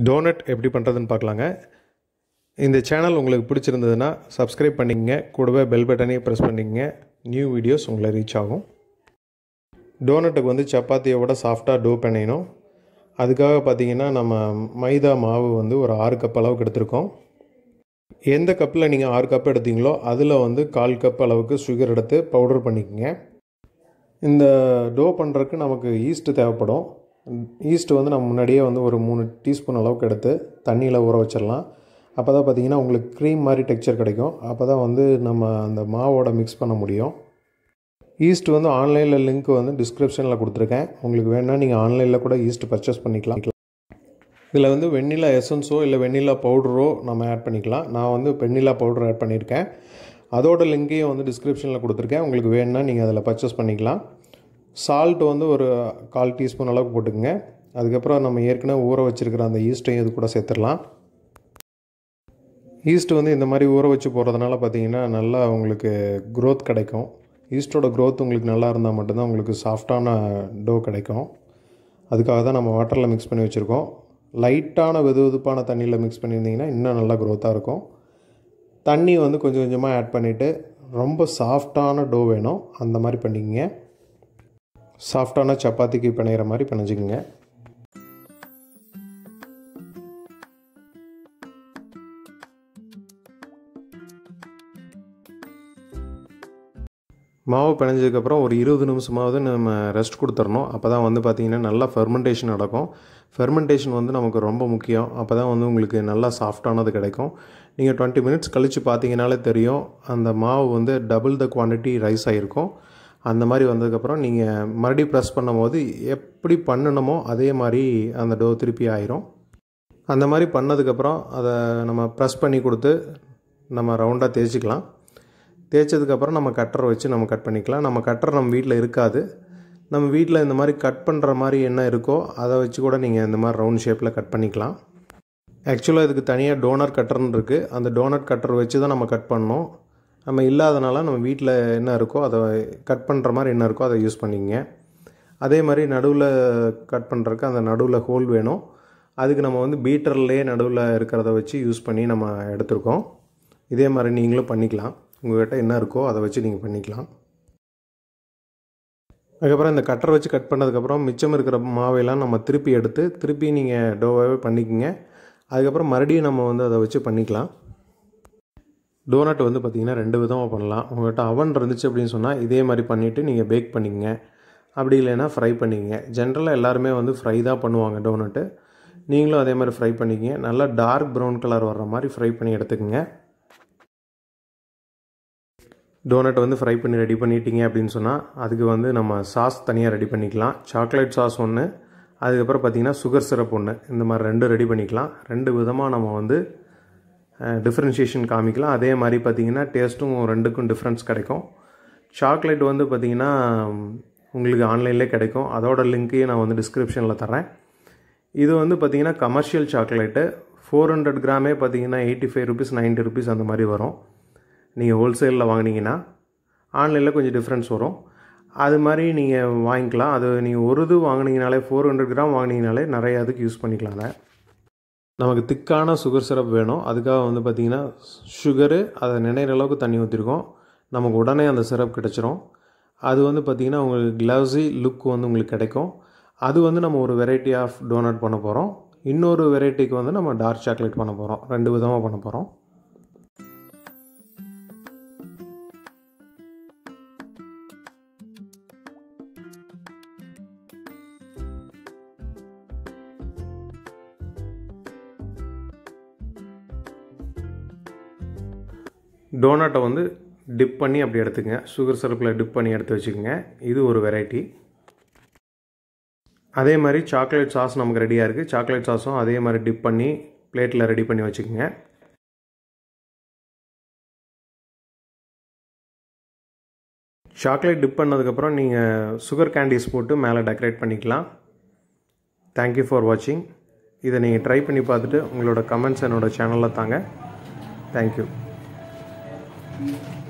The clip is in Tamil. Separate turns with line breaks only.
டோனட் எப்படி பண்ணுறதுன்னு பார்க்கலாங்க இந்த சேனல் உங்களுக்கு பிடிச்சிருந்ததுன்னா சப்ஸ்கிரைப் பண்ணிக்கங்க கூடவே பெல் பட்டனையும் ப்ரெஸ் பண்ணிக்கங்க நியூ வீடியோஸ் உங்களை ரீச் ஆகும் டோனட்டுக்கு வந்து சப்பாத்தியோட சாஃப்டாக டோ பிணையணும் அதுக்காக பார்த்தீங்கன்னா நம்ம மைதா மாவு வந்து ஒரு ஆறு கப் அளவுக்கு எடுத்திருக்கோம் எந்த கப்பில் நீங்கள் ஆறு கப் எடுத்தீங்களோ அதில் வந்து கால் கப் அளவுக்கு சுகர் எடுத்து பவுடர் பண்ணிக்கோங்க இந்த டோ பண்ணுறதுக்கு நமக்கு ஈஸ்ட்டு தேவைப்படும் ஈஸ்ட்டு வந்து நம்ம முன்னாடியே வந்து ஒரு மூணு டீஸ்பூன் அளவுக்கு எடுத்து தண்ணியில் ஊற வச்சிடலாம் அப்போ தான் பார்த்தீங்கன்னா உங்களுக்கு க்ரீம் மாதிரி டெக்ஸ்சர் கிடைக்கும் அப்போ தான் வந்து நம்ம அந்த மாவோட மிக்ஸ் பண்ண முடியும் ஈஸ்ட் வந்து ஆன்லைனில் லிங்க் வந்து டிஸ்கிரிப்ஷனில் கொடுத்துருக்கேன் உங்களுக்கு வேணால் நீங்கள் ஆன்லைனில் கூட ஈஸ்ட் பர்ச்சேஸ் பண்ணிக்கலாம் இதில் வந்து வெண்ணிலா எசன்ஸோ இல்லை வெண்ணிலா பவுடரோ நம்ம ஆட் பண்ணிக்கலாம் நான் வந்து வெண்ணிலா பவுடர் ஆட் பண்ணியிருக்கேன் அதோட லிங்கையும் வந்து டிஸ்கிரிப்ஷனில் கொடுத்துருக்கேன் உங்களுக்கு வேணும்னா நீங்கள் அதில் பர்ச்சேஸ் பண்ணிக்கலாம் சால்ட் வந்து ஒரு கால் டீஸ்பூன் அளவுக்கு போட்டுக்கோங்க அதுக்கப்புறம் நம்ம ஏற்கனவே ஊற வச்சுருக்கிற அந்த ஈஸ்ட்டையும் இது கூட சேர்த்துடலாம் ஈஸ்ட் வந்து இந்த மாதிரி ஊற வச்சு போடுறதுனால பார்த்தீங்கன்னா நல்லா உங்களுக்கு க்ரோத் கிடைக்கும் ஈஸ்டோட க்ரோத் உங்களுக்கு நல்லா இருந்தால் மட்டும்தான் உங்களுக்கு சாஃப்டான டோ கிடைக்கும் அதுக்காக தான் நம்ம வாட்டரில் மிக்ஸ் பண்ணி வச்சுருக்கோம் லைட்டான வெது வெதுப்பான தண்ணியில் மிக்ஸ் பண்ணியிருந்தீங்கன்னா இன்னும் நல்லா க்ரோத்தாக இருக்கும் தண்ணி வந்து கொஞ்சம் கொஞ்சமாக ஆட் பண்ணிவிட்டு ரொம்ப சாஃப்டான டோ வேணும் அந்த மாதிரி பண்ணிக்கங்க சாஃப்டான சப்பாத்திக்கு பிணையிற மாதிரி பிணைஞ்சிக்கங்க மாவு பிணைஞ்சதுக்கப்புறம் ஒரு இருபது நிமிஷமாவது நம்ம ரெஸ்ட் கொடுத்துடணும் அப்போ தான் வந்து பார்த்திங்கன்னா நல்லா ஃபெர்மெண்டேஷன் நடக்கும் ஃபெர்மெண்டேஷன் வந்து நமக்கு ரொம்ப முக்கியம் அப்போ தான் வந்து உங்களுக்கு நல்லா சாஃப்டானது கிடைக்கும் நீங்கள் டுவெண்ட்டி மினிட்ஸ் கழித்து பார்த்தீங்கனாலே தெரியும் அந்த மாவு வந்து டபுள் த குவான்டிட்டி ரைஸ் ஆகிருக்கும் அந்த மாதிரி வந்ததுக்கப்புறம் நீங்கள் மறுபடியும் ப்ரெஸ் பண்ணும்போது எப்படி பண்ணணுமோ அதே மாதிரி அந்த டோ திருப்பி ஆயிரும் அந்த மாதிரி பண்ணதுக்கப்புறம் அதை நம்ம ப்ரெஸ் பண்ணி கொடுத்து நம்ம ரவுண்டாக தேய்ச்சிக்கலாம் தேய்ச்சதுக்கப்புறம் நம்ம கட்டரை வச்சு நம்ம கட் பண்ணிக்கலாம் நம்ம கட்டர் நம்ம வீட்டில் இருக்காது நம்ம வீட்டில் இந்த மாதிரி கட் பண்ணுற மாதிரி என்ன இருக்கோ அதை வச்சு கூட நீங்கள் இந்த மாதிரி ரவுண்ட் ஷேப்பில் கட் பண்ணிக்கலாம் ஆக்சுவலாக இதுக்கு தனியாக டோனர் கட்டர்னு இருக்குது அந்த டோனட் கட்டர் வச்சு தான் நம்ம கட் பண்ணோம் நம்ம இல்லாதனால நம்ம வீட்டில் என்ன இருக்கோ அதை கட் பண்ணுற மாதிரி என்ன இருக்கோ அதை யூஸ் பண்ணிங்க அதே மாதிரி நடுவில் கட் பண்ணுறதுக்கு அந்த நடுவில் ஹோல் வேணும் அதுக்கு நம்ம வந்து பீட்டர்லேயே நடுவில் இருக்கிறத வச்சு யூஸ் பண்ணி நம்ம எடுத்திருக்கோம் இதே மாதிரி நீங்களும் பண்ணிக்கலாம் உங்கள்கிட்ட என்ன இருக்கோ அதை வச்சு நீங்கள் பண்ணிக்கலாம் அதுக்கப்புறம் இந்த கட்டரை வச்சு கட் பண்ணதுக்கப்புறம் மிச்சம் இருக்கிற மாவையெல்லாம் நம்ம திருப்பி எடுத்து திருப்பி நீங்கள் டோவாகவே பண்ணிக்கோங்க அதுக்கப்புறம் மறுபடியும் நம்ம வந்து அதை வச்சு பண்ணிக்கலாம் டோனட் வந்து பார்த்திங்கன்னா ரெண்டு விதமாக பண்ணலாம் உங்கள்கிட்ட அவன் இருந்துச்சு அப்படின்னு சொன்னால் இதே மாதிரி பண்ணிவிட்டு நீங்கள் பேக் பண்ணிக்கங்க அப்படி இல்லைன்னா ஃப்ரை பண்ணிக்கங்க ஜென்ரலாக எல்லாருமே வந்து ஃப்ரை தான் பண்ணுவாங்க டோனட்டு நீங்களும் அதே மாதிரி ஃப்ரை பண்ணிக்கங்க நல்லா டார்க் ப்ரௌன் கலர் வர்ற மாதிரி ஃப்ரை பண்ணி எடுத்துக்கங்க டோனட் வந்து ஃப்ரை பண்ணி ரெடி பண்ணிட்டீங்க அப்படின்னு சொன்னால் அதுக்கு வந்து நம்ம சாஸ் தனியாக ரெடி பண்ணிக்கலாம் சாக்லேட் சாஸ் ஒன்று அதுக்கப்புறம் பார்த்திங்கன்னா சுகர் சிரப் ஒன்று இந்த மாதிரி ரெண்டு ரெடி பண்ணிக்கலாம் ரெண்டு விதமாக நம்ம வந்து டிஃப்ரென்ஷியேஷன் காமிக்கலாம் அதே மாதிரி பார்த்திங்கன்னா டேஸ்ட்டும் ரெண்டுக்கும் டிஃப்ரென்ஸ் கிடைக்கும் சாக்லேட் வந்து பார்த்திங்கன்னா உங்களுக்கு ஆன்லைன்லேயே கிடைக்கும் அதோட லிங்க்கையும் நான் வந்து டிஸ்கிரிப்ஷனில் தரேன் இது வந்து பார்த்திங்கன்னா கமர்ஷியல் சாக்லேட்டு ஃபோர் ஹண்ட்ரட் கிராமே பார்த்திங்கன்னா eighty five rupees ninety rupees அந்த மாதிரி வரும் நீங்கள் ஹோல்சேலில் வாங்கினீங்கன்னா ஆன்லைனில் கொஞ்சம் டிஃப்ரென்ஸ் வரும் அது மாதிரி நீங்கள் வாங்கிக்கலாம் அது நீங்கள் ஒரு இது வாங்கினீங்கனாலே ஃபோர் ஹண்ட்ரட் கிராம் வாங்கினீங்கனாலே நிறைய அதுக்கு யூஸ் பண்ணிக்கலாங்க நமக்கு திக்கான சுகர் சிரப் வேணும் அதுக்காக வந்து பார்த்திங்கன்னா சுகரு அதை நினைக்கிற அளவுக்கு தண்ணி ஊற்றிருக்கோம் நமக்கு உடனே அந்த சிரப் கிடச்சிரும் அது வந்து பார்த்திங்கன்னா உங்களுக்கு க்ளவ்ஸி லுக் வந்து உங்களுக்கு கிடைக்கும் அது வந்து நம்ம ஒரு வெரைட்டி ஆஃப் டோனட் பண்ண போகிறோம் இன்னொரு வெரைட்டிக்கு வந்து நம்ம டார்க் சாக்லேட் பண்ண போகிறோம் ரெண்டு விதமாக பண்ண போகிறோம் டோனட்டை வந்து டிப் பண்ணி அப்படி எடுத்துக்கங்க சுகர் சிரப்பில் டிப் பண்ணி எடுத்து வச்சுக்கோங்க இது ஒரு வெரைட்டி அதே மாதிரி சாக்லேட் சாஸ் நமக்கு ரெடியாக இருக்குது சாக்லேட் சாஸும் அதே மாதிரி டிப் பண்ணி பிளேட்டில் ரெடி பண்ணி வச்சுக்கோங்க சாக்லேட் டிப் பண்ணதுக்கப்புறம் நீங்கள் சுகர் கேண்டீஸ் போட்டு மேலே டெக்கரேட் பண்ணிக்கலாம் தேங்க்யூ ஃபார் வாட்சிங் இதை நீங்கள் ட்ரை பண்ணி பார்த்துட்டு உங்களோட கமெண்ட்ஸ் என்னோடய சேனலில் தாங்க தேங்க்யூ